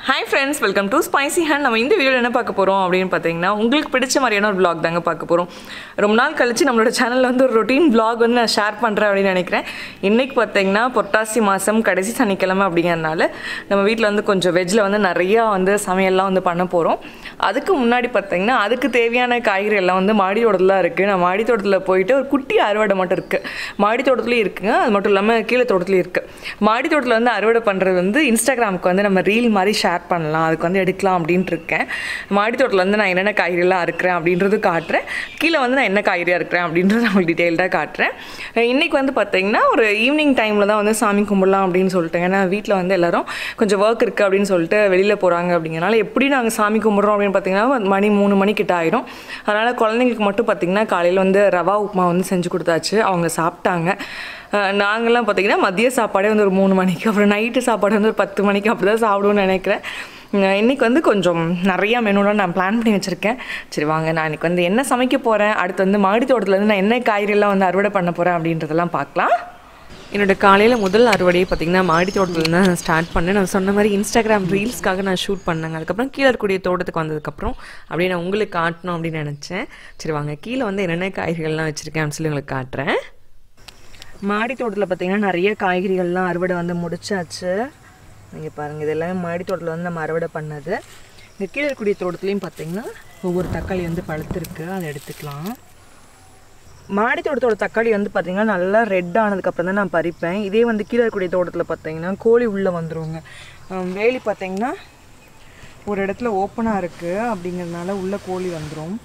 hi friends welcome to spicy hand நம்ம இந்த வீடியோவில் என்ன பார்க்க போகிறோம் அப்படின்னு பார்த்தீங்கன்னா உங்களுக்கு பிடிச்ச மாதிரியான ஒரு vlog தாங்க பார்க்க போகிறோம் ரொம்ப நாள் கழிச்சு நம்மளோட சேனலில் வந்து ஒரு ரொட்டீன் vlog வந்து நான் ஷேர் பண்ணுறேன் அப்படின்னு நினைக்கிறேன் இன்றைக்கி பார்த்தீங்கன்னா புரட்டாசி மாதம் கடைசி சனிக்கிழமை அப்படிங்கிறனால நம்ம வீட்டில் வந்து கொஞ்சம் வெஜ்ஜில் வந்து நிறையா வந்து சமையல்லாம் வந்து பண்ண போகிறோம் அதுக்கு முன்னாடி பார்த்தீங்கன்னா அதுக்கு தேவையான காய்கறி எல்லாம் வந்து மாடி தோட்டத்தில் இருக்குது நான் மாடி தோட்டத்தில் போயிட்டு ஒரு குட்டி அறுவடை மட்டும் இருக்குது மாடி தோட்டத்துலேயும் இருக்குங்க அது மட்டும் இல்லாமல் கீழே தோட்டத்துலையும் இருக்குது மாடி தோட்டத்தில் வந்து அறுவடை பண்ணுறது வந்து இன்ஸ்டாகிராமுக்கு வந்து நம்ம ரீல் மாதிரி ஷேர் பண்ணலாம் அதுக்கு வந்து எடுக்கலாம் அப்படின்ட்டு இருக்கேன் மாடி தோட்டத்தில் வந்து நான் என்னென்ன காய்கறிலாம் இருக்கிறேன் அப்படின்றது காட்டுறேன் கீழே வந்து நான் என்ன காய்கறியாக இருக்கிறேன் அப்படின்றது நான் உங்களுக்கு டீட்டெயில்டாக காட்டுறேன் இன்றைக்கி வந்து பார்த்தீங்கன்னா ஒரு ஈவினிங் டைமில் தான் வந்து சாமி கும்பிடலாம் அப்படின்னு சொல்லிட்டு ஏன்னா வீட்டில் வந்து எல்லாரும் கொஞ்சம் ஒர்க் இருக்குது அப்படின்னு சொல்லிட்டு வெளியில் போகிறாங்க அப்படிங்கிறனால எப்படி நாங்கள் சாமி கும்பிட்றோம் அப்படின்னு பார்த்தீங்கன்னா மணி மூணு மணி கிட்ட ஆயிரும் அதனால் குழந்தைங்களுக்கு மட்டும் பார்த்தீங்கன்னா காலையில் வந்து ரவா உப்புமா வந்து செஞ்சு கொடுத்தாச்சு அவங்க சாப்பிட்டாங்க அஹ் நாங்கெல்லாம் பார்த்தீங்கன்னா மதிய சாப்பாடே வந்து ஒரு மூணு மணிக்கு அப்புறம் நைட்டு சாப்பாடு வந்து ஒரு பத்து மணிக்கு அப்படி தான் சாப்பிடுவோம்னு நினைக்கிறேன் அஹ் இன்னைக்கு வந்து கொஞ்சம் நிறையா மெனுலாம் நான் பிளான் பண்ணி வச்சுருக்கேன் சரி வாங்க நான் இன்னைக்கு வந்து என்ன சமைக்க போகிறேன் அடுத்து வந்து மாடி தோட்டத்துலேருந்து நான் என்ன காய்கறிலாம் வந்து அறுவடை பண்ண போகிறேன் அப்படின்றதெல்லாம் பார்க்கலாம் என்னோட காலையில் முதல் அறுவடையை பார்த்தீங்கன்னா மாடி தோட்டத்தில் தான் நான் ஸ்டார்ட் பண்ணேன் நான் சொன்ன மாதிரி இன்ஸ்டாகிராம் ரீல்ஸ்க்காக நான் ஷூட் பண்ணேங்க அதுக்கப்புறம் கீழே இருக்கக்கூடிய தோட்டத்துக்கு வந்ததுக்கப்புறம் அப்படியே நான் உங்களுக்கு காட்டணும் அப்படின்னு நினச்சேன் சரி வாங்க கீழே வந்து என்னென்ன காய்கறிகள்லாம் வச்சுருக்கேன் அப்படின்னு சொல்லி உங்களுக்கு காட்டுறேன் மாடி தோட்டத்தில் பார்த்தீங்கன்னா நிறைய காய்கறிகள்லாம் அறுவடை வந்து முடிச்சாச்சு நீங்கள் பாருங்கள் இது எல்லாமே மாடி தோட்டத்தில் வந்து நம்ம அறுவடை பண்ணது இந்த கீழே இருக்கக்கூடிய தோட்டத்துலேயும் பார்த்தீங்கன்னா ஒவ்வொரு தக்காளி வந்து பழுத்திருக்கு அதை எடுத்துக்கலாம் மாடி தோட்டத்தோட தக்காளி வந்து பார்த்தீங்கன்னா நல்லா ரெட் ஆனதுக்கப்புறம் தான் நான் பறிப்பேன் இதே வந்து கீழே இருக்கக்கூடிய தோட்டத்தில் பார்த்தீங்கன்னா கோழி உள்ளே வந்துருவாங்க ஹம், வேலி பார்த்தீங்கன்னா ஒரு இடத்துல ஓப்பனாக இருக்குது அப்படிங்கிறதுனால உள்ளே கோழி வந்துடும்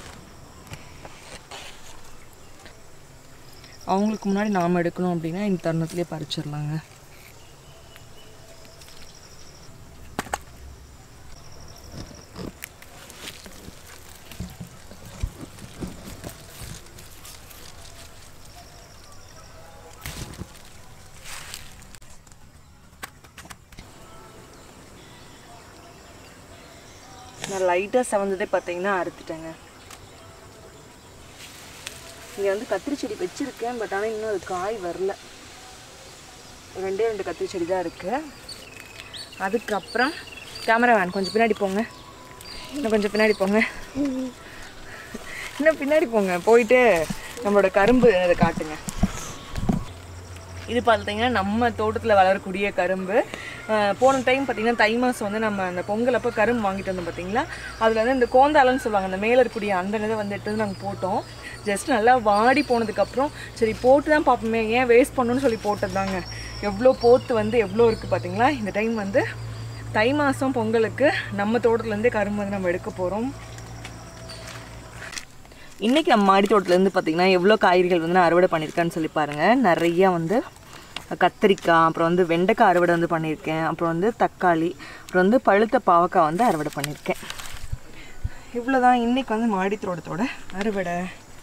அவங்களுக்கு முன்னாடி நாம் எடுக்கணும் அப்படின்னா இந்த தருணத்திலே பறிச்சிடலாங்க நான் லைட்டாக செவந்ததே பார்த்தீங்கன்னா அறுத்துட்டேங்க இங்கே வந்து கத்திரி செடி வச்சுருக்கேன் பட் ஆனால் இன்னும் அது காய் வரல ரெண்டே ரெண்டு கத்திரி செடி தான் இருக்குது அதுக்கப்புறம் கேமராமேன் கொஞ்சம் பின்னாடி போங்க இன்னும் கொஞ்சம் பின்னாடி போங்க இன்னும் பின்னாடி போங்க போயிட்டு நம்மளோட கரும்பு அதை காட்டுங்க இது பார்த்தீங்கன்னா நம்ம தோட்டத்தில் வளரக்கூடிய கரும்பு அஹ் போன டைம் பார்த்தீங்கன்னா தை மாதம் வந்து நம்ம அந்த பொங்கல் அப்போ கரும்பு வாங்கிட்டு வந்தோம் பார்த்தீங்களா அதில் வந்து இந்த கோந்தாளன்னு சொல்லுவாங்க அந்த மேலே இருக்கக்கூடிய அந்த இதை வந்து எடுத்து வந்து நாங்கள் போட்டோம் ஜஸ்ட் நல்லா வாடி போனதுக்கப்புறம் சரி போட்டு தான் பார்ப்போமே ஏன் வேஸ்ட் பண்ணணும்னு சொல்லி போட்டது தாங்க எவ்வளோ போத்து வந்து எவ்வளோ இருக்குது பார்த்தீங்களா இந்த டைம் வந்து தை மாதம் பொங்கலுக்கு நம்ம தோட்டத்துலேருந்தே கரும்பு வந்து நம்ம எடுக்க போகிறோம் இன்றைக்கி நம்ம மாடி தோட்டத்துலேருந்து பார்த்தீங்கன்னா எவ்வளோ காய்கறிகள் வந்து நான் அறுவடை பண்ணியிருக்கேன்னு சொல்லி பாருங்கள் நிறையா வந்து கத்திரிக்காய் அப்புறம் வந்து வெண்டைக்காய் அறுவடை வந்து பண்ணியிருக்கேன் அப்புறம் வந்து தக்காளி அப்புறம் வந்து பழுத்த பாவக்காய் வந்து அறுவடை பண்ணியிருக்கேன் இவ்வளோ தான் இன்றைக்கி வந்து மாடி தோட்டத்தோட அறுவடை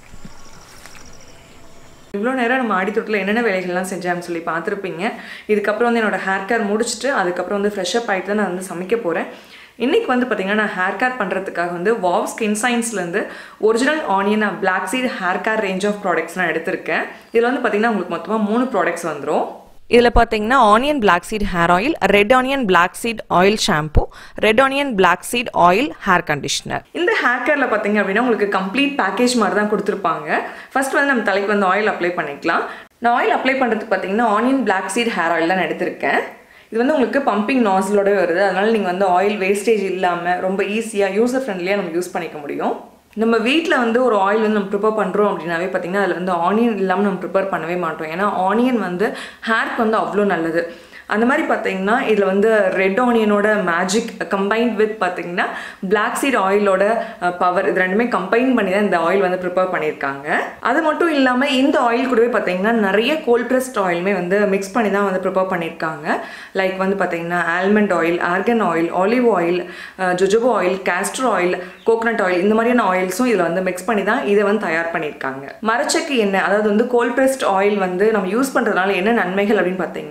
இவ்வளோ நேரம் நம்ம மாடி தோட்டத்தில் என்னென்ன வேலைகள்லாம் செஞ்சேன்னு சொல்லி பார்த்துருப்பீங்க இதுக்கப்புறம் வந்து என்னோட ஹேர் கேர் முடிச்சுட்டு அதுக்கப்புறம் வந்து ஃப்ரெஷ்அப் ஆகிட்டு தான் நான் வந்து சமைக்க போகிறேன் இன்றைக்கி வந்து பார்த்திங்கன்னா நான் ஹேர் கேர் பண்ணுறதுக்காக வந்து வாவ் ஸ்கின் சயின்ஸ்லேருந்து original onion black seed hair care range of products நான் எடுத்திருக்கேன் இதில் வந்து பார்த்திங்கன்னா உங்களுக்கு மொத்தமாக மூணு ப்ராடக்ட்ஸ் வந்துடும் இதில் பார்த்தீங்கன்னா onion black seed hair oil red onion black seed oil shampoo red onion black seed oil hair conditioner இந்த ஹேர் கேரில் பார்த்தீங்க அப்படின்னா உங்களுக்கு கம்ப்ளீட் பேக்கேஜ் மாதிரி தான் கொடுத்துருப்பாங்க ஃபர்ஸ்ட் வந்து நம்ம தலைக்கு வந்து ஆயில் அப்ளை பண்ணிக்கலாம் நான் ஆயில் அப்ளை பண்ணுறதுக்கு பார்த்தீங்கன்னா onion black seed hair oil தான் நான் எடுத்திருக்கேன் இது வந்து உங்களுக்கு பம்பிங் நாஸ்லோடவே வருது அதனால் நீங்கள் வந்து ஆயில் வேஸ்டேஜ் இல்லாமல் ரொம்ப ஈஸியாக யூசர் ஃப்ரெண்ட்லியாக நம்ம யூஸ் பண்ணிக்க முடியும் நம்ம வீட்டில் வந்து ஒரு ஆயில் வந்து நம்ம ப்ரிப்பேர் பண்ணுறோம் அப்படின்னாவே பார்த்தீங்கன்னா அதில் வந்து ஆனியன் இல்லாமல் நம்ம ப்ரிப்பேர் பண்ணவே மாட்டோம் ஏன்னா ஆனியன் வந்து ஹேர்க்கு வந்து அவ்வளோ நல்லது அந்த மாதிரி பார்த்தீங்கன்னா இதில் வந்து ரெட் ஆனியனோட மேஜிக் கம்பைன்ட் வித் பார்த்தீங்கன்னா பிளாக் சீட் ஆயிலோட பவர் இது ரெண்டுமே கம்பைன் பண்ணி தான் இந்த ஆயில் வந்து ப்ரிப்பேர் பண்ணியிருக்காங்க அது மட்டும் இல்லாமல் இந்த ஆயில் கூடவே பார்த்தீங்கன்னா நிறைய கோல்ட் ப்ரெஸ்ட் ஆயிலுமே வந்து மிக்ஸ் பண்ணி தான் வந்து ப்ரிப்பேர் பண்ணியிருக்காங்க லைக் வந்து பார்த்தீங்கன்னா almond oil argan oil olive oil jojoba oil castor oil coconut oil இந்த மாதிரியான ஆயில்ஸும் இதில் வந்து மிக்ஸ் பண்ணி தான் இதை வந்து தயார் பண்ணியிருக்காங்க மரச்சக்கு எண்ணெய் அதாவது வந்து கோல்ட் ப்ரெஸ்ட் ஆயில் வந்து நம்ம யூஸ் பண்ணுறதுனால என்ன நன்மைகள் அப்படின்னு பார்த்தீங்கன்னா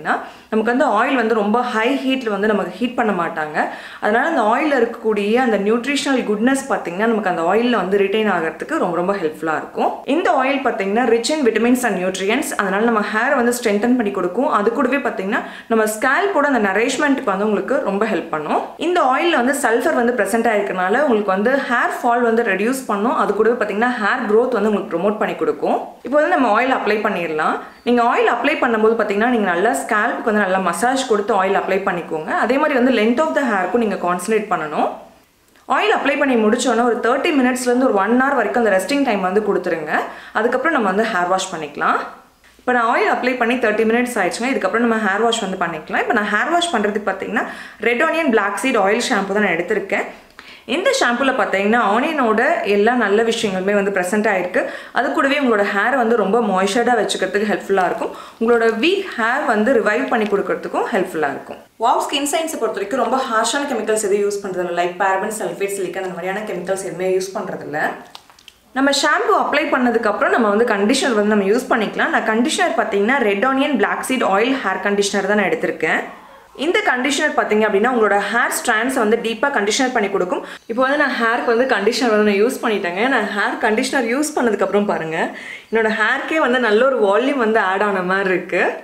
நமக்கு வந்து ஆயில் வந்து ரொம்ப ஹை ஹீட்டில் வந்து நமக்கு ஹீட் பண்ண மாட்டாங்க அதனால் அந்த ஆயிலில் இருக்கக்கூடிய அந்த நியூட்ரிஷனல் குட்னஸ் பார்த்தீங்கன்னா நமக்கு அந்த ஆயிலில் வந்து ரிட்டைன் ஆகிறதுக்கு ரொம்ப ரொம்ப ஹெல்ப்ஃபுல்லாக இருக்கும் இந்த ஆயில் பார்த்தீங்கன்னா rich in vitamins and nutrients அதனால் நம்ம ஹேர் வந்து ஸ்ட்ரென்தன் பண்ணி கொடுக்கும் அது கூடவே பார்த்தீங்கன்னா நம்ம ஸ்கேல்போட அந்த நரேஷ்மெண்ட்டுக்கு வந்து உங்களுக்கு ரொம்ப ஹெல்ப் பண்ணும் இந்த ஆயிலில் வந்து சல்ஃபர் வந்து ப்ரெசென்ட் ஆயிருக்கனால உங்களுக்கு வந்து ஹேர் ஃபால் வந்து ரெடியூஸ் பண்ணும் அது கூடவே பார்த்தீங்கன்னா ஹேர் க்ரோத் வந்து உங்களுக்கு ப்ரொமோட் பண்ணி கொடுக்கும் இப்போ வந்து நம்ம ஆயில் அப்ளை பண்ணிடலாம் நீங்கள் ஆயில் அப்ளை பண்ணும்போது பார்த்தீங்கன்னா நீங்கள் நல்லா ஸ்கேல்ப்புக்கு வந்து நல்லா மசாஜ் கொடுத்து ஆயில் அப்ளை பண்ணிக்கோங்க அதே மாதிரி வந்து லென்த் ஆஃப் த ஹேருக்கும் நீங்கள் கான்சன்ட்ரேட் பண்ணணும் ஆயில் அப்ளை பண்ணி முடிச்சோன்னே ஒரு தேர்ட்டி மினிட்ஸ்லேருந்து ஒரு ஒன் ஹவர் வரைக்கும் அந்த ரெஸ்டிங் டைம் வந்து கொடுத்துருங்க அதுக்கப்புறம் நம்ம வந்து ஹேர் வாஷ் பண்ணிக்கலாம் இப்போ நான் ஆயில் அப்ளை பண்ணி தேர்ட்டி மினிட்ஸ் ஆயிடுச்சுங்க இதுக்கப்புறம் நம்ம ஹேர் வாஷ் வந்து பண்ணிக்கலாம் இப்போ நான் ஹேர் வாஷ் பண்ணுறதுக்கு பார்த்தீங்கன்னா red onion black seed oil shampoo தான் நான் எடுத்திருக்கேன் இந்த ஷாம்புவில் பார்த்தீங்கன்னா ஆனியனோட எல்லா நல்ல விஷயங்களுமே வந்து ப்ரெசென்ட் ஆகிருக்கு அது கூடவே உங்களோட ஹேர் வந்து ரொம்ப மாய்ஸ்சர்டாக வச்சுக்கிறதுக்கு ஹெல்ப்ஃபுல்லாக இருக்கும் உங்களோட வீக் ஹேர் வந்து ரிவைவ் பண்ணி கொடுக்கறதுக்கும் ஹெல்ப்ஃபுல்லாக இருக்கும் வாவ் ஸ்கின் சயின்ஸை பொறுத்த வரைக்கும் ரொம்ப ஹார்ஷான கெமிக்கல்ஸ் எதுவும் யூஸ் பண்ணுறதில்ல லைக் பேரபன் சல்ஃபேட் சிலிக்கன் அந்த மாதிரியான கெமிக்கல்ஸ் எதுவுமே யூஸ் பண்ணுறதில்ல நம்ம ஷாம்பு அப்ளை பண்ணதுக்கப்புறம் நம்ம வந்து கண்டிஷனர் வந்து நம்ம யூஸ் பண்ணிக்கலாம் நான் கண்டிஷனர் பார்த்தீங்கன்னா red onion black seed oil hair conditioner தான் நான் எடுத்திருக்கேன் இந்த கண்டிஷனர் பார்த்தீங்க அப்படின்னா உங்களோட ஹேர் ஸ்ட்ராண்ட்ஸை வந்து டீப்பாக கண்டிஷனர் பண்ணி கொடுக்கும் இப்போ வந்து நான் ஹேருக்கு வந்து கண்டிஷனர் வந்து நான் யூஸ் பண்ணிட்டேங்க நான் ஹேர் கண்டிஷனர் யூஸ் பண்ணதுக்கப்புறம் பாருங்கள் என்னோட ஹேர்க்கே வந்து நல்ல ஒரு வால்யூம் வந்து ஆட் ஆன மாதிரி இருக்குது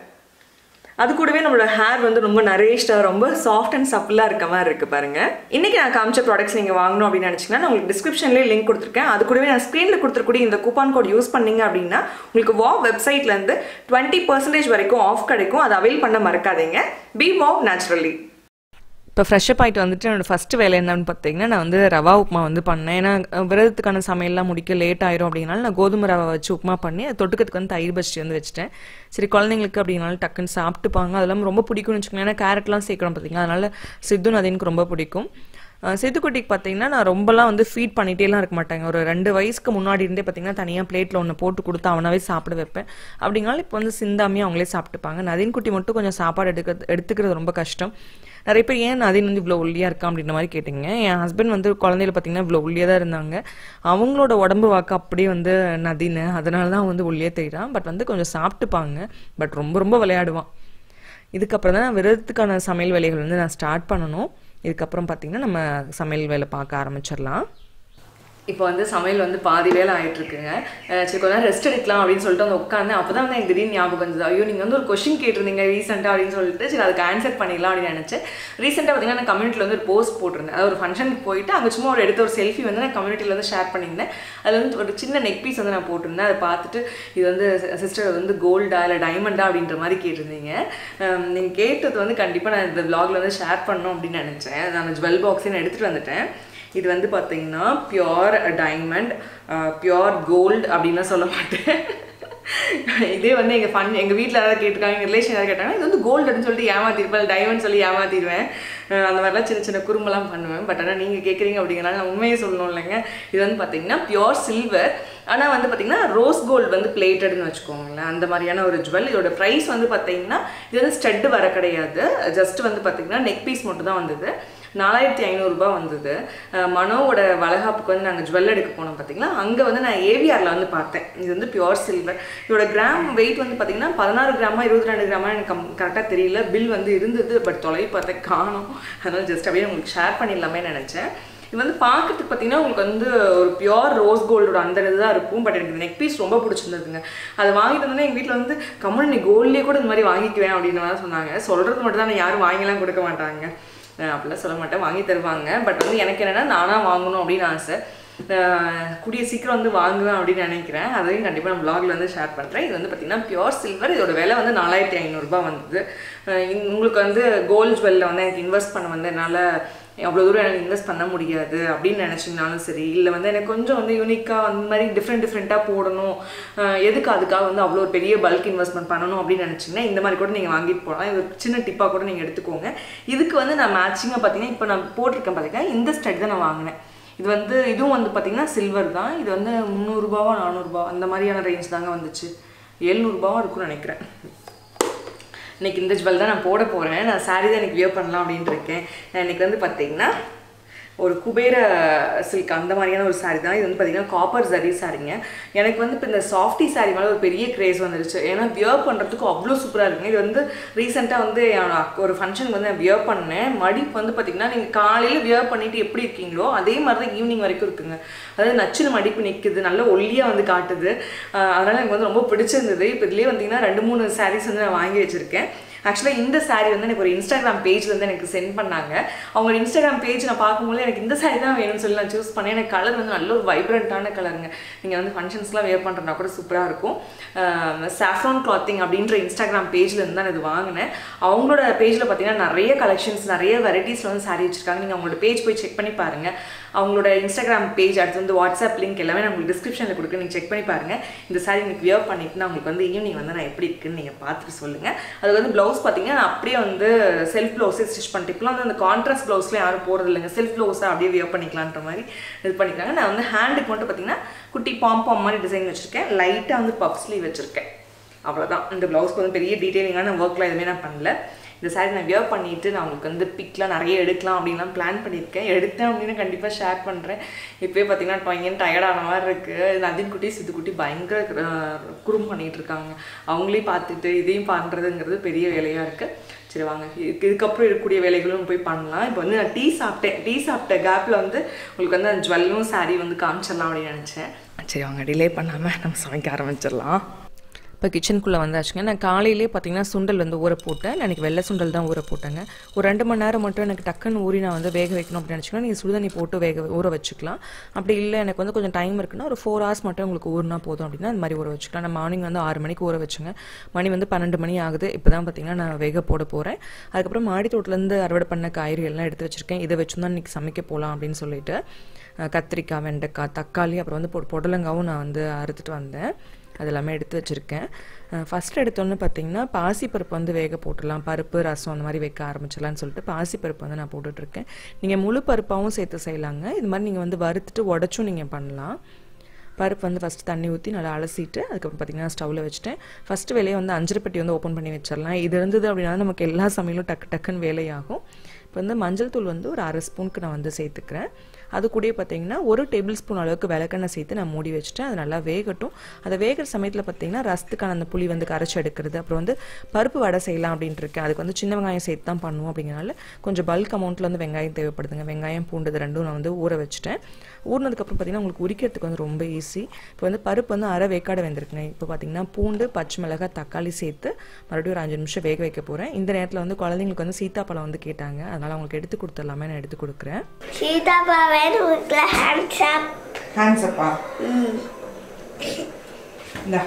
அது கூடவே நம்மளோட ஹேர் வந்து ரொம்ப நரேஷ்டாக ரொம்ப சாஃப்ட் அண்ட் சப்பிளாக இருக்க மாதிரி இருக்குது பாருங்க இன்றைக்கி நான் காமிச்ச ப்ராடக்ட்ஸ் நீங்கள் வாங்கணும் அப்படின்னு நினச்சிங்கன்னா நான் உங்களுக்கு டிஸ்கிரிப்ஷன்லேயே லிங்க் கொடுத்துருக்கேன் அது கூடவே நான் ஸ்க்ரீனில் கொடுத்துருக்கூடிய இந்த கூப்பான் கோட் யூஸ் பண்ணீங்க அப்படின்னா உங்களுக்கு வா வெப்சைட்லேருந்து டுவெண்ட்டி பர்சன்டேஜ் வரைக்கும் ஆஃப் கிடைக்கும் அதை அவைல் பண்ண மறக்காதீங்க பி வாவ் நேச்சுரலி இப்போ ஃப்ரெஷ்அப் ஆகிட்டு வந்துட்டு என்னோட ஃபஸ்ட்டு வேலை என்னன்னு பார்த்தீங்கன்னா நான் வந்து ரவா உப்புமா வந்து பண்ணேன் ஏன்னா விரதத்துக்கான சமையல்லாம் முடிக்க லேட் ஆயிரும் அப்படின்னால நான் கோதுமை ரவை வச்சு உப்புமா பண்ணி அது தொட்டுக்கிறதுக்கு வந்து தயிர் பச்சி வந்து வச்சுட்டேன் சரி குழந்தைங்களுக்கு அப்படின்னாலும் டக்குன்னு சாப்பிட்டுப்பாங்க அதெல்லாம் ரொம்ப பிடிக்கும்னு வச்சுக்கோங்களேன் ஏன்னா கேரட்லாம் சேர்க்கணும் பார்த்தீங்களா அதனால சித்து நதினுக்கு ரொம்ப பிடிக்கும் சித்துக்குட்டிக்கு பார்த்தீங்கன்னா நான் ரொம்பலாம் வந்து ஃபீட் பண்ணிகிட்டேலாம் இருக்க மாட்டாங்க ஒரு ரெண்டு வயசுக்கு முன்னாடி இருந்தே பார்த்தீங்கன்னா தனியாக பிளேட்டில் ஒன்று போட்டு கொடுத்து அவனாவே சாப்பிட வைப்பேன் அப்படிங்கனால இப்போ வந்து சிந்தாமே அவங்களே சாப்பிட்டுப்பாங்க நதின் குட்டி மட்டும் கொஞ்சம் சாப்பாடு எடுக்க எடுத்துக்கிறது ரொம்ப கஷ்டம் நிறைய பேர் ஏன் நதின் வந்து இவ்வளோ ஒல்லியாக இருக்கான் அப்படின்ற மாதிரி கேட்டிங்க என் ஹஸ்பண்ட் வந்து குழந்தையில பார்த்தீங்கன்னா இவ்வளோ ஒல்லியாக தான் இருந்தாங்க அவங்களோட உடம்பு வாக்கு அப்படியே வந்து நதின்னு அதனால தான் வந்து ஒல்லியாக தெரியுறான் பட் வந்து கொஞ்சம் சாப்பிட்டுப்பாங்க பட் ரொம்ப ரொம்ப விளையாடுவான் இதுக்கப்புறம் தான் விரதத்துக்கான சமையல் வேலைகள் வந்து நான் ஸ்டார்ட் பண்ணணும் இதுக்கப்புறம் பார்த்திங்கன்னா நம்ம சமையல் வேலை பார்க்க ஆரம்பிச்சிடலாம் இப்போ வந்து சமையல் வந்து பாதி வேலை ஆயிட்டு இருக்குங்க சரி கொஞ்ச நேரம் ரெஸ்ட் எடுக்கலாம் அப்படின்னு சொல்லிட்டு வந்து உட்காந்தேன் அப்போ தான் வந்து எனக்கு திடீர்னு ஞாபகம் வந்தது ஐயோ நீங்கள் வந்து ஒரு கொஷின் கேட்டிருந்தீங்க ரீசெண்டாக அப்படின்னு சொல்லிட்டு சரி அதுக்கு ஆன்சர் பண்ணிடலாம் அப்படின்னு நினச்சேன் ரீசெண்டாக பார்த்தீங்கன்னா நான் கம்யூனிட்டியில் வந்து ஒரு போஸ்ட் போட்டிருந்தேன் அது ஒரு ஃபங்க்ஷனுக்கு போயிட்டு அங்கே சும்மா ஒரு எடுத்த ஒரு செல்ஃபி வந்து நான் கம்யூனிட்டியில் வந்து ஷேர் பண்ணியிருந்தேன் அதில் வந்து ஒரு சின்ன நெக் பீஸ் வந்து நான் போட்டிருந்தேன் அதை பார்த்துட்டு இது வந்து சிஸ்டர் வந்து கோல்டா இல்லை டைமண்டா அப்படின்ற மாதிரி கேட்டிருந்தீங்க நீங்கள் கேட்டது வந்து கண்டிப்பாக நான் இந்த விலாகில் வந்து ஷேர் பண்ணணும் அப்படின்னு நினச்சேன் நான் ஜுவல் பாக்ஸே நான் எடுத்துகிட்டு வந்துட்டேன் இது வந்து பார்த்தீங்கன்னா பியோர் டைமண்ட் பியோர் கோல்டு அப்படின்லாம் சொல்ல மாட்டேன் இதே வந்து எங்கள் ஃபன் எங்கள் வீட்டில் யாராவது கேட்டிருக்காங்க எங்கள் ரிலேஷன் யாராவது கேட்டாங்கன்னா இது வந்து கோல்டு அப்படின்னு சொல்லிட்டு ஏமாத்திருப்பேன் டைமண்ட் சொல்லி ஏமாத்திடுவேன் அந்த மாதிரிலாம் சின்ன சின்ன குறும்பெல்லாம் பண்ணுவேன் பட் ஆனால் நீங்கள் கேட்குறீங்க அப்படிங்கிறனால நான் உண்மையை சொல்லணும் இல்லைங்க இது வந்து பார்த்தீங்கன்னா பியோர் சில்வர் ஆனால் வந்து பார்த்தீங்கன்னா ரோஸ் கோல்டு வந்து பிளேட்டட்னு வச்சுக்கோங்களேன் அந்த மாதிரியான ஒரு ஜுவல் இதோட ப்ரைஸ் வந்து பார்த்தீங்கன்னா இது வந்து ஸ்டட்டு வர கிடையாது ஜஸ்ட் வந்து பார்த்தீங்கன்னா நெக் பீஸ் மட்டும் தான் வந்தது நாலாயிரத்தி ஐநூறுரூபா வந்தது மனோவோட வளகாப்புக்கு வந்து நாங்கள் ஜுவல் எடுக்க போனோம் பார்த்தீங்களா அங்கே வந்து நான் ஏவிஆரில் வந்து பார்த்தேன் இது வந்து பியோர் சில்வர் இதோட கிராம் வெயிட் வந்து பார்த்தீங்கன்னா பதினாறு கிராமா இருபத்தி ரெண்டு கிராமா எனக்கு கரெக்டாக தெரியல பில் வந்து இருந்தது பட் தொலை பார்த்தேன் காணும் அதனால் ஜஸ்ட் அப்படியே உங்களுக்கு ஷேர் பண்ணிடலாமே நினச்சேன் இது வந்து பார்க்கறதுக்கு பார்த்தீங்கன்னா உங்களுக்கு வந்து ஒரு பியோர் ரோஸ் கோல்டோட அந்த இது தான் இருக்கும் பட் எனக்கு நெக் பீஸ் ரொம்ப பிடிச்சிருந்ததுங்க அதை வாங்கிட்டு வந்தோன்னே எங்கள் வீட்டில் வந்து கம்மல் நீ கோல்ட்லேயே கூட இந்த மாதிரி வாங்கிக்குவேன் அப்படின்னு மாதிரி சொன்னாங்க சொல்கிறது மட்டும் தான் யாரும் வாங்கிலாம் கொடுக்க மாட்டாங்க அப்படிலாம் சொல்ல மாட்டேன் வாங்கி தருவாங்க பட் வந்து எனக்கு என்னென்னா நானாக வாங்கணும் அப்படின்னு ஆசை கூடிய சீக்கிரம் வந்து வாங்குவேன் அப்படின்னு நினைக்கிறேன் அதையும் கண்டிப்பாக நான் ப்ளாகில் வந்து ஷேர் பண்ணுறேன் இது வந்து பார்த்திங்கன்னா பியோர் சில்வர் இதோட விலை வந்து நாலாயிரத்தி ஐநூறுரூபா வந்தது உங்களுக்கு வந்து கோல்ட் ஜுவல்லில் வந்து எனக்கு இன்வெஸ்ட் பண்ண வந்து என்னால் அவ்வளோ தூரம் எனக்கு இன்வெஸ்ட் பண்ண முடியாது அப்படின்னு நினச்சிங்கனாலும் சரி இல்லை வந்து எனக்கு கொஞ்சம் வந்து யூனிக்காக அந்த மாதிரி டிஃப்ரெண்ட் டிஃப்ரெண்ட்டாக போடணும் எதுக்கு அதுக்காக வந்து அவ்வளோ ஒரு பெரிய பல்க் இன்வெஸ்ட்மெண்ட் பண்ணணும் அப்படின்னு நினச்சிங்கன்னா இந்த மாதிரி கூட நீங்கள் வாங்கிட்டு போகலாம் இது சின்ன டிப்பாக கூட நீங்கள் எடுத்துக்கோங்க இதுக்கு வந்து நான் மேட்சிங்காக பார்த்தீங்கன்னா இப்போ நான் போட்டிருக்கேன் பார்த்தீங்கன்னா இந்த ஸ்டட் தான் நான் வாங்கினேன் இது வந்து இதுவும் வந்து பார்த்திங்கன்னா சில்வர் தான் இது வந்து முந்நூறுரூபாவா நானூறுரூபா அந்த மாதிரியான ரேஞ்ச் தாங்க வந்துச்சு எழுநூறுபாவும் இருக்கும்னு நினைக்கிறேன் இன்றைக்கி இந்த ஜுவல் தான் நான் போட போகிறேன் நான் சாரீ தான் எனக்கு வியர் பண்ணலாம் அப்படின்ட்டு இருக்கேன் நான் இன்றைக்கி வந்து பார்த்தீங்கன்னா ஒரு குபேர சில்க் அந்த மாதிரியான ஒரு saree தான் இது வந்து பார்த்தீங்கன்னா காப்பர் ஜரி சாரீங்க எனக்கு வந்து இப்போ இந்த சாஃப்டி saree மேலே ஒரு பெரிய கிரேஸ் வந்துருச்சு ஏன்னா வியர் பண்ணுறதுக்கு அவ்வளோ சூப்பராக இருக்குங்க இது வந்து ரீசெண்டாக வந்து என் அக்க- ஒரு ஃபங்க்ஷனுக்கு வந்து நான் வியர் பண்ணேன் மடிப்பு வந்து பார்த்தீங்கன்னா நீங்கள் காலையில் வியர் பண்ணிட்டு எப்படி இருக்கீங்களோ அதே மாதிரி தான் ஈவினிங் வரைக்கும் இருக்குங்க அதாவது நச்சுன்னு மடிப்பு நிற்குது நல்ல ஒல்லியாக வந்து காட்டுது ஆஹ் அதனால எனக்கு வந்து ரொம்ப பிடிச்சிருந்தது இப்போ இதுலேயே வந்தீங்கன்னா ரெண்டு மூணு சாரீஸ் வந்து நான் வாங்கி வச்சிருக்கேன் ஆக்சுவலாக இந்த saree வந்து எனக்கு ஒரு இன்ஸ்டாகிராம் பேஜ்ல இருந்து எனக்கு சென்ட் பண்ணாங்க அவங்க இன்ஸ்டாகிராம் பேஜ் நான் பார்க்கும்போது எனக்கு இந்த saree தான் வேணும்னு சொல்லி நான் சூஸ் பண்ணேன் எனக்கு கலர் வந்து நல்ல ஒரு வைப்ரண்ட்டான கலருங்க நீங்கள் வந்து ஃபங்க்ஷன்ஸ்லாம் வேர் பண்ணுறனா கூட சூப்பராக இருக்கும் சாஃப்ரான் கிளாத்திங் அப்படின்ற இன்ஸ்டாகிராம் பேஜ்ல இருந்து தான் இது வாங்கினேன் அவங்களோட பேஜில் பார்த்தீங்கன்னா நிறைய கலெக்ஷன்ஸ் நிறைய வெரைட்டிஸில் வந்து saree வச்சிருக்காங்க நீங்கள் அவங்களோட பேஜ் போய் செக் பண்ணி பாருங்க அவங்களோட இன்ஸ்டாகிராம் பேஜ் அடுத்து வந்து வாட்ஸ்அப் லிங்க் எல்லாமே நான் உங்களுக்கு டிஸ்கிரிப்ஷனில் கொடுக்க நீங்கள் செக் பண்ணி பாருங்க இந்த saree எனக்கு வியர் பண்ணிட்டு நான் உங்களுக்கு வந்து ஈவினிங் வந்து நான் எப்படி இருக்குன்னு நீங்கள் பார்த்துட்டு சொல்லுங்கள் அது வந்து ப்ளவுஸ் பார்த்தீங்கன்னா நான் அப்படியே வந்து செல்ஃப் ப்ளவுஸே ஸ்டிச் பண்ணிட்டு இப்போலாம் வந்து அந்த கான்ட்ராஸ்ட் ப்ளவுஸ்லாம் யாரும் போகிறது இல்லைங்க செல்ஃப் ப்ளவுஸாக அப்படியே வியர் பண்ணிக்கலான்ற மாதிரி இது பண்ணிக்கிறாங்க நான் வந்து ஹேண்டுக்கு மட்டும் பார்த்தீங்கன்னா குட்டி பாம் பாம் மாதிரி டிசைன் வச்சுருக்கேன் லைட்டாக வந்து பஃப் ஸ்லீவ் வச்சுருக்கேன் அவ்வளோதான் இந்த ப்ளவுஸ்க்கு வந்து பெரிய டீட்டெயிலிங்கான ஒர்க்லாம் எதுவுமே நான் பண்ணல இந்த saree நான் வியர் பண்ணிட்டு நான் உங்களுக்கு வந்து பிக்லாம் நிறைய எடுக்கலாம் அப்படின்லாம் பிளான் பண்ணியிருக்கேன் எடுத்தேன் அப்படின்னு கண்டிப்பாக ஷேர் பண்ணுறேன் இப்போயே பார்த்தீங்கன்னா பையன் டயர்டான மாதிரி இருக்குது நதின் குட்டி சித்து குட்டி பயங்கர அஹ், குறும் பண்ணிட்டு இருக்காங்க அவங்களையும் பார்த்துட்டு இதையும் பண்ணுறதுங்கிறது பெரிய வேலையாக இருக்குது சரி வாங்க இதுக்கு இதுக்கப்புறம் இருக்கக்கூடிய வேலைகளும் போய் பண்ணலாம் இப்போ வந்து நான் டீ சாப்பிட்டேன் டீ சாப்பிட்ட கேப்பில் வந்து உங்களுக்கு வந்து அந்த ஜுவல்லும் saree வந்து காமிச்சிடலாம் அப்படின்னு நினச்சேன் சரி வாங்க டிலே பண்ணாமல் நம்ம சமைக்க ஆரம்பிச்சிடலாம் இப்போ கிச்சனுக்குள்ளே வந்தாச்சுங்க நான் காலையிலே பார்த்தீங்கன்னா சுண்டல் வந்து ஊற போட்டேன் நான் எனக்கு வெள்ளை சுண்டல் தான் ஊற போட்டேங்க ஒரு ரெண்டு மணி நேரம் மட்டும் எனக்கு டக்குன்னு ஊறி நான் வந்து வேக வைக்கணும் அப்படின்னு நினச்சிங்கன்னா நீங்கள் சுடுதண்ணி போட்டு வேக ஊற வச்சுக்கலாம் அப்படி இல்லை எனக்கு வந்து கொஞ்சம் டைம் இருக்குன்னா ஒரு ஃபோர் ஹவர்ஸ் மட்டும் உங்களுக்கு ஊறினா போதும் அப்படின்னா அந்த மாதிரி ஊற வச்சுக்கலாம் நான் மார்னிங் வந்து ஆறு மணிக்கு ஊற வச்சுங்க மணி வந்து பன்னெண்டு மணி ஆகுது இப்போ தான் பார்த்தீங்கன்னா நான் வேக போட போகிறேன் அதுக்கப்புறம் மாடி தோட்டத்துலேருந்து அறுவடை பண்ண காய்கறி எல்லாம் எடுத்து வச்சுருக்கேன் இதை வச்சு தான் இன்றைக்கி சமைக்க போகலாம் அப்படின்னு சொல்லிட்டு அஹ், கத்திரிக்காய் வெண்டைக்காய் தக்காளி அப்புறம் வந்து பொ- புடலங்காவும் நான் வந்து அறுத்துட்டு வந்தேன் அது எல்லாமே எடுத்து வச்சுருக்கேன் ஃபஸ்ட்டு எடுத்தோன்னு பார்த்தீங்கன்னா பாசிப்பருப்பு வந்து வேக போட்டுடலாம் பருப்பு ரசம் அந்த மாதிரி வைக்க ஆரம்பிச்சிடலாம்னு சொல்லிட்டு பாசிப்பருப்பு வந்து நான் போட்டுட்ருக்கேன் நீங்கள் முழு பருப்பாகவும் சேர்த்து செய்யலாங்க இது மாதிரி நீங்கள் வந்து வறுத்துட்டு உடச்சும் நீங்கள் பண்ணலாம் பருப்பு வந்து ஃபஸ்ட்டு தண்ணி ஊற்றி நல்லா அலசிட்டு அதுக்கப்புறம் பார்த்தீங்கன்னா ஸ்டவ்வில் வச்சுட்டேன் ஃபஸ்ட்டு வேலையை வந்து அஞ்சரை பெட்டி வந்து ஓப்பன் பண்ணி வச்சிடலாம் இது இருந்தது அப்படின்னா நமக்கு எல்லா சமையலும் டக்கு டக்குன்னு வேலையாகும் இப்போ வந்து மஞ்சள் தூள் வந்து ஒரு அரை ஸ்பூனுக்கு நான் வந்து சேர்த்துக்கிறேன் அது கூடயே பார்த்தீங்கன்னா ஒரு டேபிள் ஸ்பூன் அளவுக்கு விளக்கெண்ணெய் சேர்த்து நான் மூடி வச்சுட்டேன் அது நல்லா வேகட்டும் அதை வேகிற சமயத்தில் பார்த்தீங்கன்னா ரசத்துக்கான அந்த புளி வந்து கரைச்சி எடுக்கிறது அப்புறம் வந்து பருப்பு வடை செய்யலாம் அப்படின்ட்டு இருக்கேன் அதுக்கு வந்து சின்ன வெங்காயம் சேர்த்து தான் பண்ணுவோம் அப்படிங்கிறனால கொஞ்சம் பல்க் அமௌண்ட்டில் வந்து வெங்காயம் தேவைப்படுதுங்க வெங்காயம் பூண்டு இது ரெண்டும் நான் வந்து ஊற வச்சுட்டேன் ஊறினதுக்கப்புறம் பார்த்தீங்கன்னா உங்களுக்கு உரிக்கிறதுக்கு வந்து ரொம்ப ஈஸி இப்போ வந்து பருப்பு வந்து அரை வேக்காடு வெந்திருக்குங்க இப்போ பார்த்தீங்கன்னா பூண்டு பச்சை மிளகாய் தக்காளி சேர்த்து மறுபடியும் ஒரு அஞ்சு நிமிஷம் வேக வைக்க போகிறேன் இந்த நேரத்தில் வந்து குழந்தைங்களுக்கு வந்து சீத்தாப்பழம் வந்து கேட்டாங்க அதனால் அவங்களுக்கு எடுத்து கொடுத்துடலாமே நான் எடுத்து கொடுக்குறேன் சீதாபாவேன்னு வீட்டில் ஹேண்ட்ஸ் அப் ஹேண்ட்ஸ் அப்பா இந்தா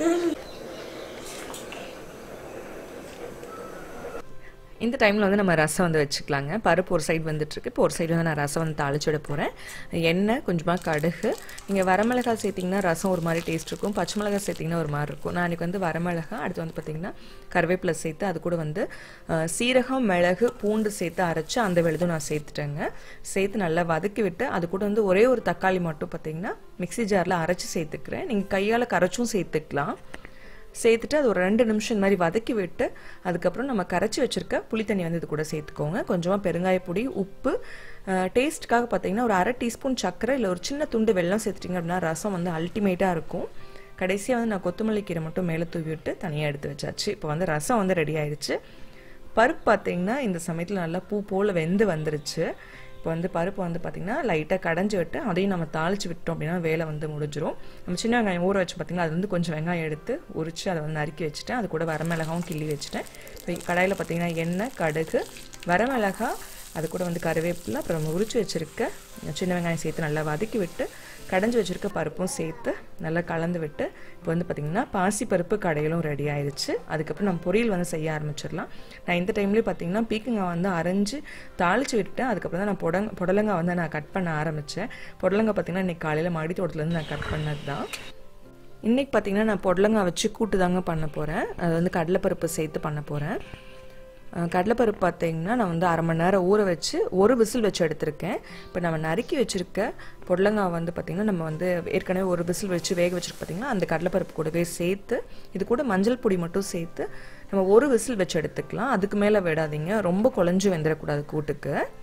இந்த டைமில் வந்து நம்ம ரசம் வந்து வச்சுக்கலாங்க பருப்பு ஒரு சைடு வந்துட்டுருக்கு இப்போ ஒரு சைடு வந்து நான் ரசம் வந்து தாளிச்சு விட போகிறேன் எண்ணெய் கொஞ்சமாக கடுகு நீங்கள் வரமிளகாய் சேர்த்திங்கன்னா ரசம் ஒரு மாதிரி டேஸ்ட் இருக்கும் பச்சை மிளகாய் சேர்த்திங்கன்னா ஒரு மாதிரி இருக்கும் நான் அன்றைக்கி வந்து வரமிளகாய் அடுத்து வந்து பார்த்திங்கன்னா கருவேப்பிலை சேர்த்து அது கூட வந்து அஹ், சீரகம் மிளகு பூண்டு சேர்த்து அரைச்சி அந்த விழுதும் நான் சேர்த்துட்டேங்க சேர்த்து நல்லா வதக்கி விட்டு அது கூட வந்து ஒரே ஒரு தக்காளி மட்டும் பார்த்திங்கன்னா மிக்ஸி ஜாரில் அரைச்சி சேர்த்துக்கிறேன் நீங்கள் கையால் கரைச்சும் சேர்த்துக்கலாம் சேர்த்துட்டு அது ஒரு ரெண்டு நிமிஷம் இந்த மாதிரி வதக்கி விட்டு அதுக்கப்புறம் நம்ம கரைச்சி வச்சிருக்க புளி தண்ணி வந்து இது கூட சேர்த்துக்கோங்க கொஞ்சமாக பெருங்காயப்பொடி உப்பு டேஸ்ட்டுக்காக பார்த்தீங்கன்னா ஒரு அரை டீஸ்பூன் சர்க்கரை இல்லை ஒரு சின்ன துண்டு வெல்லம் சேர்த்துட்டிங்க அப்படின்னா ரசம் வந்து அல்டிமேட்டாக இருக்கும் கடைசியாக வந்து நான் கொத்தமல்லி கீரை மட்டும் மேலே தூவி விட்டு தனியாக எடுத்து வச்சாச்சு இப்போ வந்து ரசம் வந்து ரெடி ஆயிடுச்சு பருப்பு பார்த்தீங்கன்னா இந்த சமயத்தில் நல்லா பூ போல் வெந்து வந்துருச்சு இப்போ வந்து பருப்பு வந்து பார்த்திங்கன்னா லைட்டாக கடைஞ்சி விட்டு அதையும் நம்ம தாளித்து விட்டோம் அப்படின்னா வேலை வந்து முடிஞ்சிரும் நம்ம சின்ன வெங்காயம் ஊற வச்சு பார்த்திங்கன்னா அது வந்து கொஞ்சம் வெங்காயம் எடுத்து உரித்து அதை வந்து நறுக்கி வச்சுட்டேன் அது கூட வரமிளகாவும் கிள்ளி வச்சுட்டேன் இப்போ கடாயில் பார்த்திங்கன்னா எண்ணெய் கடுகு வரமிளகா அது கூட வந்து கருவேப்பிலை அப்புறம் நம்ம உரிச்சு வச்சுருக்க சின்ன வெங்காயம் சேர்த்து நல்லா வதக்கி விட்டு கடைஞ்சி வச்சுருக்க பருப்பும் சேர்த்து நல்லா கலந்து விட்டு இப்போ வந்து பார்த்திங்கன்னா பாசி பருப்பு கடையிலும் ரெடி ஆயிடுச்சு அதுக்கப்புறம் நம்ம பொரியல் வந்து செய்ய ஆரம்பிச்சிடலாம் நான் இந்த டைம்லேயே பார்த்தீங்கன்னா பீக்கங்காய் வந்து அரைஞ்சு தாளித்து விட்டேன் அதுக்கப்புறம் தான் நான் புடங்க புடலங்காய் வந்து நான் கட் பண்ண ஆரம்பித்தேன் புடலங்காய் பார்த்தீங்கன்னா இன்றைக்கி காலையில் மாடி தோட்டத்துலேருந்து நான் கட் பண்ணது தான் இன்றைக்கி பார்த்தீங்கன்னா நான் புடலங்காய் வச்சு கூட்டு தாங்க பண்ண போகிறேன் அது வந்து கடலைப்பருப்பு சேர்த்து பண்ண போகிறேன் அஹ் கடலைப்பருப்பு பார்த்தீங்கன்னா நான் வந்து அரை மணி நேரம் ஊற வச்சு ஒரு விசில் வச்சு எடுத்திருக்கேன் இப்போ நம்ம நறுக்கி வச்சுருக்க புடலங்காய் வந்து பார்த்திங்கன்னா நம்ம வந்து ஏற்கனவே ஒரு விசில் வச்சு வேக வச்சுருக்கு பார்த்திங்கன்னா அந்த கடலைப்பருப்பு கூடவே சேர்த்து இது கூட மஞ்சள் பொடி மட்டும் சேர்த்து நம்ம ஒரு விசில் வச்சு எடுத்துக்கலாம் அதுக்கு மேலே விடாதீங்க ரொம்ப குழஞ்சு வெந்துடக்கூடாது கூட்டுக்கு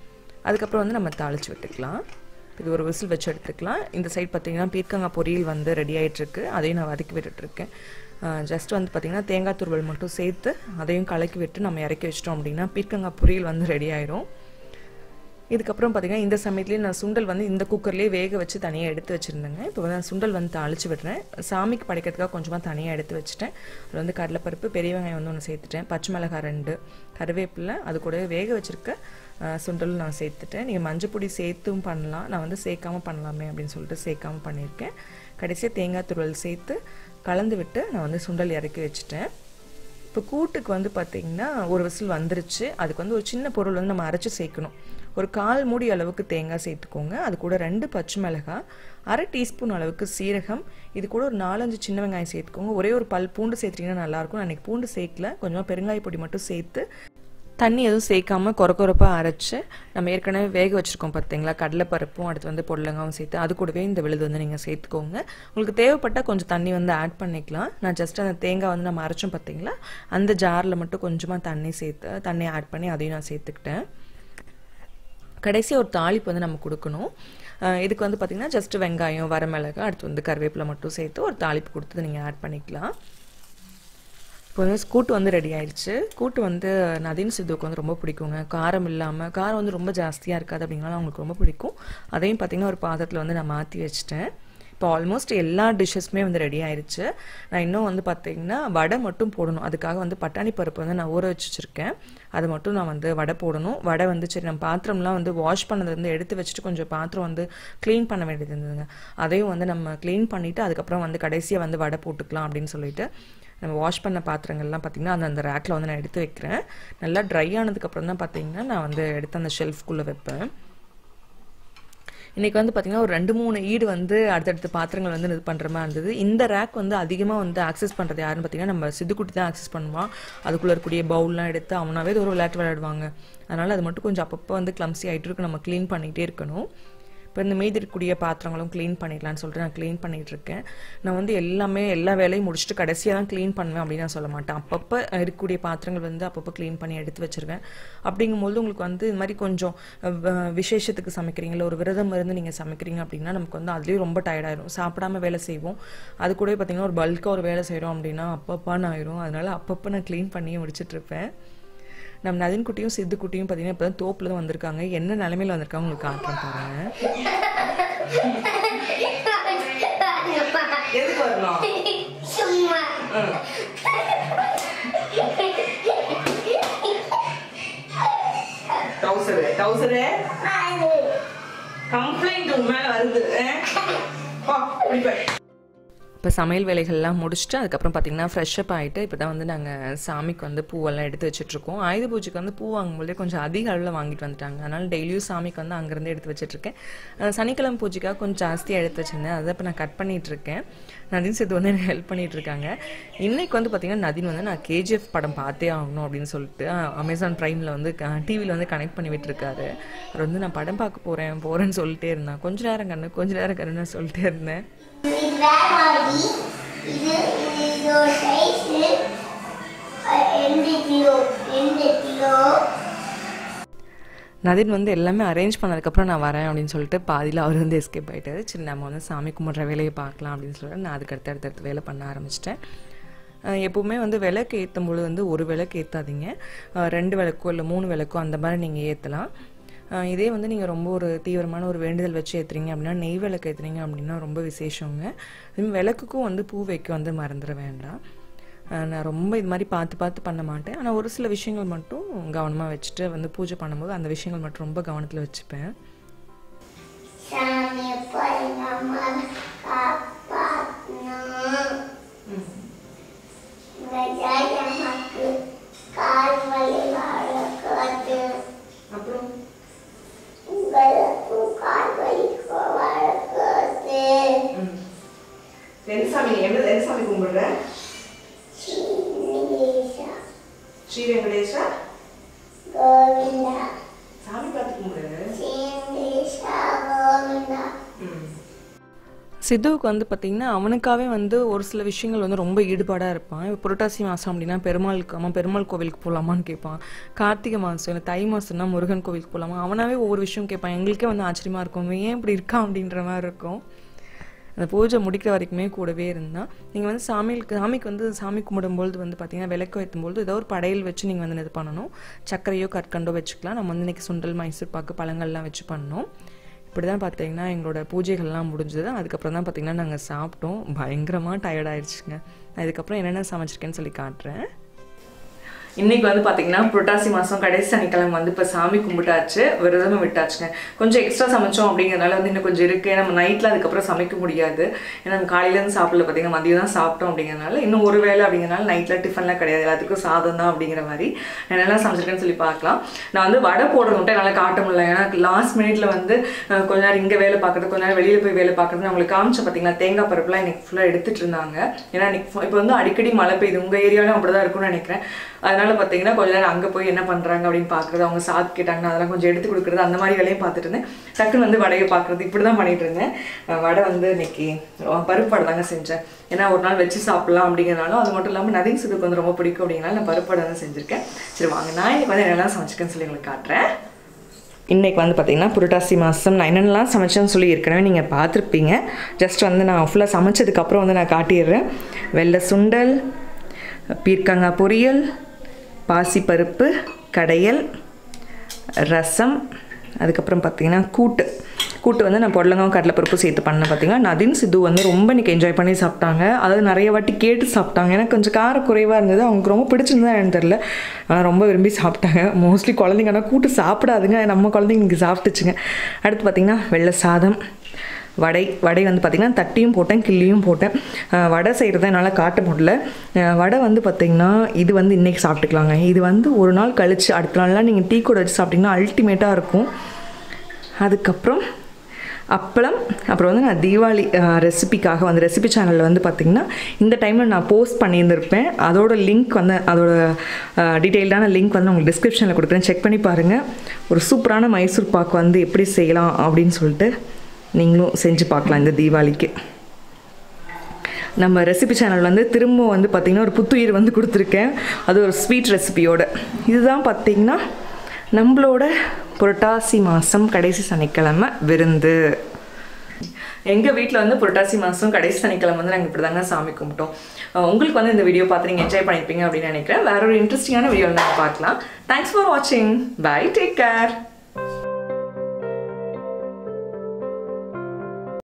அதுக்கப்புறம் வந்து நம்ம தாளித்து விட்டுக்கலாம் இது ஒரு விசில் வச்சு எடுத்துக்கலாம் இந்த சைட் பார்த்தீங்கன்னா பீர்க்கங்காய் பொரியல் வந்து ரெடி ஆகிட்டுருக்கு அதையும் நான் வதக்கி விட்டுட்ருக்கேன் ஜஸ்ட் வந்து பார்த்திங்கன்னா தேங்காய் துருவல் மட்டும் சேர்த்து அதையும் கலக்கி விட்டு நம்ம இறக்கி வச்சிட்டோம் அப்படின்னா பீர்க்கங்காய் பொரியல் வந்து ரெடி ஆயிரும் இதுக்கப்புறம் பார்த்திங்கன்னா இந்த சமயத்துலேயே நான் சுண்டல் வந்து இந்த குக்கர்லேயே வேக வச்சு தனியாக எடுத்து வச்சுருந்தேங்க இப்போ வந்து நான் சுண்டல் வந்து தாளித்து விடுறேன் சாமிக்கு படைக்கிறதுக்காக கொஞ்சமாக தனியாக எடுத்து வச்சுட்டேன் அது வந்து கடலைப்பருப்பு பெரிய வெங்காயம் வந்து ஒன்று சேர்த்துட்டேன் பச்சை மிளகாய் ரெண்டு கருவேப்பிலை அது கூட வேக வச்சுருக்க சுண்டல் நான் சேர்த்துட்டேன் நீங்கள் மஞ்சள் பொடி சேர்த்தும் பண்ணலாம் நான் வந்து சேர்க்காம பண்ணலாமே அப்படின்னு சொல்லிட்டு சேர்க்காம பண்ணியிருக்கேன் கடைசியாக தேங்காய் துருவல் சேர்த்து கலந்து விட்டு நான் வந்து சுண்டல் இறக்கி வச்சுட்டேன் இப்போ கூட்டுக்கு வந்து பார்த்திங்கன்னா ஒரு விசில் வந்துருச்சு அதுக்கு வந்து ஒரு சின்ன பொருள் வந்து நம்ம அரைச்சி சேர்க்கணும் ஒரு கால் மூடி அளவுக்கு தேங்காய் சேர்த்துக்கோங்க அது கூட ரெண்டு பச்சை மிளகாய் அரை டீஸ்பூன் அளவுக்கு சீரகம் இது கூட ஒரு நாலஞ்சு சின்ன வெங்காயம் சேர்த்துக்கோங்க ஒரே ஒரு பல் பூண்டு சேர்த்திங்கன்னா நல்லாயிருக்கும் நான் இன்றைக்கி பூண்டு சேர்க்கல கொஞ்சமாக பெருங்காய பொடி மட்டும் சேர்த்து தண்ணி எதுவும் சேர்க்காம கொர கொரப்பாக அரைச்சி நம்ம ஏற்கனவே வேக வச்சுருக்கோம் பார்த்தீங்களா கடலைப்பருப்பும் அடுத்து வந்து பொடலங்காவும் சேர்த்து அது கூடவே இந்த விழுது வந்து நீங்கள் சேர்த்துக்கோங்க உங்களுக்கு தேவைப்பட்டால் கொஞ்சம் தண்ணி வந்து ஆட் பண்ணிக்கலாம் நான் ஜஸ்ட் அந்த தேங்காய் வந்து நம்ம அரைச்சோம் பார்த்தீங்களா அந்த ஜாரில் மட்டும் கொஞ்சமாக தண்ணி சேர்த்து தண்ணி ஆட் பண்ணி அதையும் நான் சேர்த்துக்கிட்டேன் கடைசியாக ஒரு தாளிப்பு வந்து நம்ம கொடுக்கணும் இதுக்கு வந்து பார்த்திங்கன்னா ஜஸ்ட் வெங்காயம் வரமிளகா அடுத்து வந்து கருவேப்பிலை மட்டும் சேர்த்து ஒரு தாளிப்பு கொடுத்து நீங்கள் ஆட் பண்ணிக்கலாம் இப்போ வந்து கூட்டு வந்து ரெடி ஆயிடுச்சு கூட்டு வந்து நதின் சித்துவுக்கு வந்து ரொம்ப பிடிக்குங்க காரம் இல்லாமல் காரம் வந்து ரொம்ப ஜாஸ்தியாக இருக்காது அப்படிங்கனால அவங்களுக்கு ரொம்ப பிடிக்கும் அதையும் பார்த்திங்கன்னா ஒரு பாத்திரத்தில் வந்து நான் மாற்றி வச்சுட்டேன் இப்போ ஆல்மோஸ்ட் எல்லா டிஷ்ஷஸுமே வந்து ரெடி ஆயிடுச்சு நான் இன்னும் வந்து பார்த்திங்கன்னா வடை மட்டும் போடணும் அதுக்காக வந்து பட்டாணி பருப்பு வந்து நான் ஊற வச்சு வச்சுருக்கேன் அது மட்டும் நான் வந்து வடை போடணும் வடை வந்து சரி நம்ம பாத்திரம்லாம் வந்து வாஷ் பண்ணதுலேருந்து எடுத்து வச்சுட்டு கொஞ்சம் பாத்திரம் வந்து க்ளீன் பண்ண வேண்டியது இருந்ததுங்க அதையும் வந்து நம்ம க்ளீன் பண்ணிவிட்டு அதுக்கப்புறம் வந்து கடைசியாக வந்து வடை போட்டுக்கலாம் அப்படின்னு சொல்லிட்டு நம்ம வாஷ் பண்ண பாத்திரங்கள்லாம் பார்த்திங்கன்னா அந்த அந்த ரேக்கில் வந்து நான் எடுத்து வைக்கிறேன் நல்லா ட்ரை ஆனதுக்கப்புறம் தான் பார்த்திங்கன்னா நான் வந்து எடுத்து அந்த ஷெல்ஃப்குள்ளே வைப்பேன் இன்றைக்கி வந்து பார்த்திங்கன்னா ஒரு ரெண்டு மூணு ஈடு வந்து அடுத்தடுத்த பாத்திரங்கள் வந்து இது பண்ணுற மாதிரி இருந்தது இந்த ரேக் வந்து அதிகமாக வந்து ஆக்சஸ் பண்ணுறது யாருன்னு பார்த்தீங்கன்னா நம்ம சித்துக்குட்டி தான் ஆக்சஸ் பண்ணுவான் அதுக்குள்ளே இருக்கக்கூடிய பவுல்லாம் எடுத்து அவனாவே ஒரு விளையாட்டு விளையாடுவாங்க அதனால் அது மட்டும் கொஞ்சம் அப்பப்போ வந்து கிளம்ஸி ஆகிட்டு இருக்கு நம்ம க்ளீன் பண்ணிகிட்டே இருக்கணும் இப்போ இந்த மீதி இருக்கக்கூடிய பாத்திரங்களும் க்ளீன் பண்ணிடலான்னு சொல்லிட்டு நான் க்ளீன் பண்ணிகிட்டு இருக்கேன் நான் வந்து எல்லாமே எல்லா வேலையும் முடிச்சுட்டு கடைசியாக தான் க்ளீன் பண்ணுவேன் அப்படின்னு நான் சொல்ல மாட்டேன் அப்பப்போ இருக்கக்கூடிய பாத்திரங்கள் வந்து அப்பப்போ க்ளீன் பண்ணி எடுத்து வச்சுருவேன் அப்படிங்கும்போது உங்களுக்கு வந்து இது மாதிரி கொஞ்சம் விசேஷத்துக்கு சமைக்கிறீங்களா ஒரு விரதம் இருந்து நீங்கள் சமைக்கிறீங்க அப்படின்னா நமக்கு வந்து அதுலேயும் ரொம்ப டயர்டாயிரும் சாப்பிடாம வேலை செய்வோம் அது கூட பார்த்தீங்கன்னா ஒரு பல்காக ஒரு வேலை செய்கிறோம் அப்படின்னா அப்பப்பான்னு ஆயிரும் அதனால அப்பப்போ நான் க்ளீன் பண்ணியே முடிச்சிட்ருப்பேன் நம்ம நதின் குட்டியும் சித்து குட்டியும் பார்த்தீங்கன்னா இப்போ தான் தோப்பில் தான் வந்திருக்காங்க என்ன நிலமையில வந்திருக்காங்க உங்களுக்கு காட்டுறேன் பாருங்க எதுக்கு வரணும் சும்மா டவுசரு டவுசரு அது கம்ப்ளைண்ட் உங்க மேல வருது இப்போ சமையல் வேலைகள்லாம் முடிச்சுட்டு அதுக்கப்புறம் பார்த்தீங்கன்னா ஃப்ரெஷ்அப் ஆகிட்டு இப்போ தான் வந்து நாங்கள் சாமிக்கு வந்து பூவெல்லாம் எடுத்து வச்சுட்ருக்கோம் ஆயுத பூஜைக்கு வந்து பூ வாங்கும்போதே கொஞ்சம் அதிக அளவில் வாங்கிட்டு வந்துட்டாங்க அதனால் டெய்லியும் சாமிக்கு வந்து அங்கேருந்து எடுத்து வச்சுட்ருக்கேன் அஹ் சனிக்கிழமை பூஜைக்காக கொஞ்சம் ஜாஸ்தியாக எடுத்து வச்சுருந்தேன் அதை இப்போ நான் கட் பண்ணிகிட்ருக்கேன் நதின் சேர்த்து வந்து எனக்கு ஹெல்ப் பண்ணிகிட்டு இருக்காங்க இன்னைக்கு வந்து பார்த்தீங்கன்னா நதின் வந்து நான் கேஜிஎஃப் படம் பார்த்தே ஆகணும் அப்படின்னு சொல்லிட்டு அமேசான் ப்ரைமில் வந்து டிவியில் வந்து கனெக்ட் பண்ணி விட்டுருக்காரு அவர் வந்து நான் படம் பார்க்க போகிறேன் போகிறேன்னு சொல்லிட்டே இருந்தேன் கொஞ்ச நேரம் கண்ணு கொஞ்ச நேரம் கண்ணுன்னு சொல்லிட்டே இருந்தேன் இது வேவாடி இது இதோட சைஸ் ரெண்டு கிலோ ரெண்டு கிலோ நதின் வந்து எல்லாமே அரேஞ்ச் பண்ணதுக்கப்புறம் நான் வரேன் அப்படின்னு சொல்லிட்டு பாதியில் அவர் வந்து எஸ்கேப் ஆகிட்டாரு சரி நம்ம வந்து சாமி கும்பிட்ற வேலையை பார்க்கலாம் அப்படின்னு சொல்லிட்டு நான் அதுக்கு அடுத்து அடுத்தடுத்து வேலை பண்ண ஆரம்பிச்சிட்டேன் அஹ் எப்பவுமே வந்து விளக்கு ஏற்றும் பொழுது வந்து ஒரு விளக்கு ஏற்றாதீங்க அஹ் ரெண்டு விளக்கோ இல்லை மூணு விளக்கோ அந்த மாதிரி நீங்கள் ஏற்றலாம் இதே வந்து நீங்கள் ரொம்ப ஒரு தீவிரமான ஒரு வேண்டுதல் வச்சு ஏற்றுறீங்க அப்படின்னா நெய் விளக்கு ஏற்றுறீங்க அப்படின்னா ரொம்ப விசேஷங்க அதுவும் விளக்குக்கும் வந்து பூ வைக்க வந்து மறந்துட வேண்டாம் அஹ் நான் ரொம்ப இது மாதிரி பார்த்து பார்த்து பண்ண மாட்டேன் ஆனால் ஒரு சில விஷயங்கள் மட்டும் கவனமாக வச்சுட்டு வந்து பூஜை பண்ணும்போது அந்த விஷயங்கள் மட்டும் ரொம்ப கவனத்தில் வச்சுப்பேன் சாமி போய் நம்ம காப்பாற்றணும் இந்த ஜாயம்மாக்கு கால் வலி வளர்க்காது அப்புறம் உங்களுக்கும் கால் வலி வளர்க்காது எந்த சாமி எந்த எந்த சாமி கும்பிடுற சீனிகேசா ஸ்ரீ வெங்கடேஷா கோவிந்தா சாமி பார்த்து கும்பிடுற சீனிகேசா கோவிந்தா சித்துவுக்கு வந்து பார்த்திங்கன்னா அவனுக்காகவே வந்து ஒரு சில விஷயங்கள் வந்து ரொம்ப ஈடுபாடாக இருப்பான் இப்போ புரட்டாசி மாதம் அப்படின்னா பெருமாளுக்கு அம்மா பெருமாள் கோவிலுக்கு போகலாமான்னு கேட்பான் கார்த்திகை மாதம் இல்லை தை மாதம்னா முருகன் கோவிலுக்கு போகலாமா அவனாவே ஒவ்வொரு விஷயம் கேட்பான் எங்களுக்கே வந்து ஆச்சரியமாக இருக்கும் இவன் ஏன் இப்படி இருக்கான் அப்படின்ற மாதிரி இருக்கும் அந்த பூஜை முடிக்கிற வரைக்குமே கூடவே இருந்தால் நீங்கள் வந்து சாமிக்கு சாமிக்கு வந்து சாமி கும்பிடும்பொழுது வந்து பார்த்தீங்கன்னா விளக்கு வைக்கும்பொழுது ஏதோ ஒரு படையல் வச்சு நீங்கள் வந்து இது பண்ணணும் சர்க்கரையோ கற்கண்டோ வச்சுக்கலாம் நம்ம வந்து இன்றைக்கி சுண்டல் மைசூர் பாக்கு பழங்கள்லாம் வச்சு பண்ணோம் இப்படி தான் பார்த்தீங்கன்னா எங்களோட பூஜைகள்லாம் முடிஞ்சது அதுக்கப்புறம் தான் பார்த்தீங்கன்னா நாங்கள் சாப்பிட்டோம் பயங்கரமாக டயர்ட் ஆயிடுச்சுங்க நான் இதுக்கப்புறம் என்னென்ன சமைச்சிருக்கேன்னு சொல்லி காட்டுறேன் இன்னைக்கு வந்து பார்த்தீங்கன்னா புரட்டாசி மாதம் கடைசி சனிக்கிழமை வந்து இப்போ சாமி கும்பிட்டாச்சு விரதமும் விட்டாச்சுங்க கொஞ்சம் எக்ஸ்ட்ரா சமைச்சோம் அப்படிங்கிறதுனால வந்து இன்னும் கொஞ்சம் இருக்குது நம்ம நைட்டில் அதுக்கப்புறம் சமைக்க முடியாது ஏன்னா நம்ம காலையிலேருந்து சாப்பிடல பார்த்தீங்கன்னா மதியம் தான் சாப்பிட்டோம் அப்படிங்கிறனால இன்னும் ஒரு வேளை அப்படிங்கிறனால நைட்டில் டிஃபன்லாம் கிடையாது எல்லாத்துக்கும் சாதம் தான் அப்படிங்கிற மாதிரி நான் என்னெல்லாம் சமைச்சிருக்கேன்னு சொல்லி பார்க்கலாம் நான் வந்து வடை போடுறது மட்டும் என்னால் காட்ட முடியல ஏன்னா லாஸ்ட் மினிட்ல வந்து அஹ், கொஞ்ச நேரம் இங்கே வேலை பார்க்குறது கொஞ்ச நேரம் வெளியில் போய் வேலை பார்க்குறது நான் உங்களுக்கு காமிச்ச பார்த்தீங்களா தேங்காய் பருப்புலாம் இன்னைக்கு ஃபுல்லாக எடுத்துட்டு இருந்தாங்க ஏன்னா இன்னைக்கு இப்போ வந்து அடிக்கடி மழை பெய்யுது உங்கள் ஏரியாவிலும் அப்படி தான் இருக்கும்னு நினைக்கிறேன் அதனால பார்த்தீங்கன்னா கொஞ்ச நேரம் அங்கே போய் என்ன பண்ணுறாங்க அப்படின்னு பார்க்குறது அவங்க சாத் கேட்டாங்கன்னா அதெல்லாம் கொஞ்சம் எடுத்து கொடுக்குறது அந்த மாதிரி வேலையும் பார்த்துட்டு இருந்தேன் டக்குன்னு வந்து வடையை பார்க்குறது இப்படி தான் பண்ணிட்டு இருந்தேன் அஹ் வடை வந்து இன்னைக்கு அஹ் பருப்பு வடை தாங்க செஞ்சேன் ஏன்னா ஒரு நாள் வச்சு சாப்பிடலாம் அப்படிங்கிறனாலும் அது மட்டும் இல்லாமல் நதிங் சிதுக்கு வந்து ரொம்ப பிடிக்கும் அப்படிங்கிறனால நான் பருப்பு வடை தான் செஞ்சுருக்கேன் சரி வாங்க நான் இன்னைக்கு வந்து என்னெல்லாம் சமைச்சிருக்கேன்னு சொல்லி உங்களுக்கு காட்டுறேன் இன்றைக்கி வந்து பார்த்திங்கன்னா புரட்டாசி மாதம் நான் என்னென்னலாம் சமைச்சேன்னு சொல்லி ஏற்கனவே நீங்கள் பார்த்துருப்பீங்க ஜஸ்ட் வந்து நான் ஃபுல்லாக சமைச்சதுக்கப்புறம் வந்து நான் காட்டிடுறேன் வெள்ளை சுண்டல் பீர்க்கங்காய் பொரியல் பாசிப்பருப்பு கடையல் ரசம் அதுக்கப்புறம் பார்த்தீங்கன்னா கூட்டு கூட்டு வந்து நான் பொடலங்காவும் கடலைப்பருப்பு சேர்த்து பண்ணேன் பார்த்தீங்கன்னா நதின் சித்து வந்து ரொம்ப இன்னைக்கு என்ஜாய் பண்ணி சாப்பிட்டாங்க அதாவது நிறைய வாட்டி கேட்டு சாப்பிட்டாங்க எனக்கு கொஞ்சம் கார குறைவாக இருந்தது அவங்களுக்கு ரொம்ப பிடிச்சிருந்தா எனக்கு தெரில ஆனால் ரொம்ப விரும்பி சாப்பிட்டாங்க மோஸ்ட்லி குழந்தைங்க ஆனால் கூட்டு சாப்பிடாதுங்க நம்ம குழந்தைங்க இன்றைக்கி சாப்பிட்டுச்சுங்க அடுத்து பார்த்தீங்கன்னா வெள்ளை சாதம் வடை வடை வந்து பார்த்திங்கன்னா தட்டியும் போட்டேன் கிள்ளியும் போட்டேன் அஹ் வடை செய்கிறத என்னால் காட்ட முடியல அஹ் வடை வந்து பார்த்திங்கன்னா இது வந்து இன்றைக்கி சாப்பிட்டுக்கலாங்க இது வந்து ஒரு நாள் கழித்து அடுத்த நாள்லாம் நீங்கள் டீ கூட வச்சு சாப்பிட்டிங்கன்னா அல்டிமேட்டாக இருக்கும் அதுக்கப்புறம் அப்பளம் அப்புறம் வந்து நான் தீபாவளி ரெசிபிக்காக வந்து ரெசிபி சேனலில் வந்து பார்த்திங்கன்னா இந்த டைமில் நான் போஸ்ட் பண்ணியிருந்திருப்பேன் அதோட லிங்க் வந்து அதோட டீட்டெயில்டான லிங்க் வந்து உங்களுக்கு டிஸ்கிரிப்ஷனில் கொடுக்குறேன் செக் பண்ணி பாருங்கள் ஒரு சூப்பரான மைசூர் பாக்கு வந்து எப்படி செய்யலாம் அப்படின்னு சொல்லிட்டு நீங்களும் செஞ்சு பார்க்கலாம் இந்த தீபாவளிக்கு நம்ம ரெசிபி சேனல் வந்து திரும்ப வந்து பார்த்திங்கன்னா ஒரு புத்துயிர் வந்து கொடுத்துருக்கேன் அது ஒரு ஸ்வீட் ரெசிபியோட இதுதான் பார்த்திங்கன்னா நம்மளோட புரட்டாசி மாதம் கடைசி சனிக்கிழமை விருந்து எங்கள் வீட்டில் வந்து புரட்டாசி மாதம் கடைசி சனிக்கிழமை வந்து நாங்கள் இப்படி தாங்க சாமி கும்பிட்டோம் அஹ் உங்களுக்கு வந்து இந்த வீடியோ பார்த்து நீங்கள் என்ஜாய் பண்ணியிருப்பீங்க அப்படின்னு நினைக்கிறேன் வேற ஒரு இன்ட்ரெஸ்டிங்கான வீடியோ நாங்கள் பார்க்கலாம் தேங்க்ஸ் ஃபார் வாட்சிங் பை டேக் கேர்